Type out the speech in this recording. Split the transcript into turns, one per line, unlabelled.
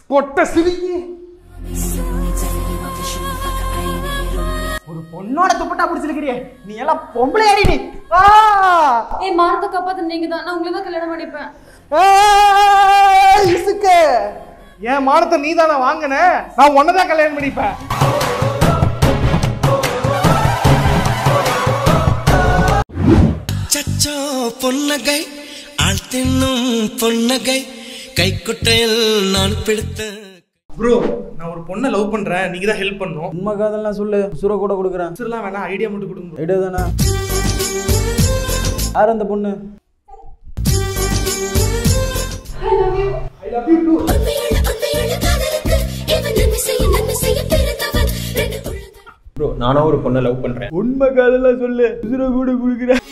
பொட்ட சிரிக்கி
ஒரு பொண்ணோட துப்பட்டா பிடிச்சிருக்கிறியே நீ எல்லாம் பொம்பளை அடி நீ ஆ!
ஏய் மானத்தை காப்பாத்து நீங்க தான் நான் உங்களை தான் கல்யாணம் பண்ணிப்பேன்
ஏய், இசுக்கு
என் மானத்தை நீ தானே வாங்கின நான் உன்னதான் கல்யாணம் பண்ணிப்பேன்
சச்சோ பொன்னகை ஆள் தின்னும் பொன்னகை கைக்குட்டையில் நான் பிடித்த
ப்ரோ நான் ஒரு பொண்ணை லவ் பண்றேன் நீங்க தான் ஹெல்ப் பண்ணும்
உண்மை காதல்லாம் சொல்லு சுர கூட கொடுக்குறேன்
சரிலாம் வேணாம் ஐடியா மட்டும் கொடுங்க
ஐடியா தானே யார் அந்த பொண்ணு
ப்ரோ நானும் ஒரு பொண்ணை லவ் பண்றேன்
உண்மை காதல்லாம் சொல்லு சுர கூட கொடுக்குறேன்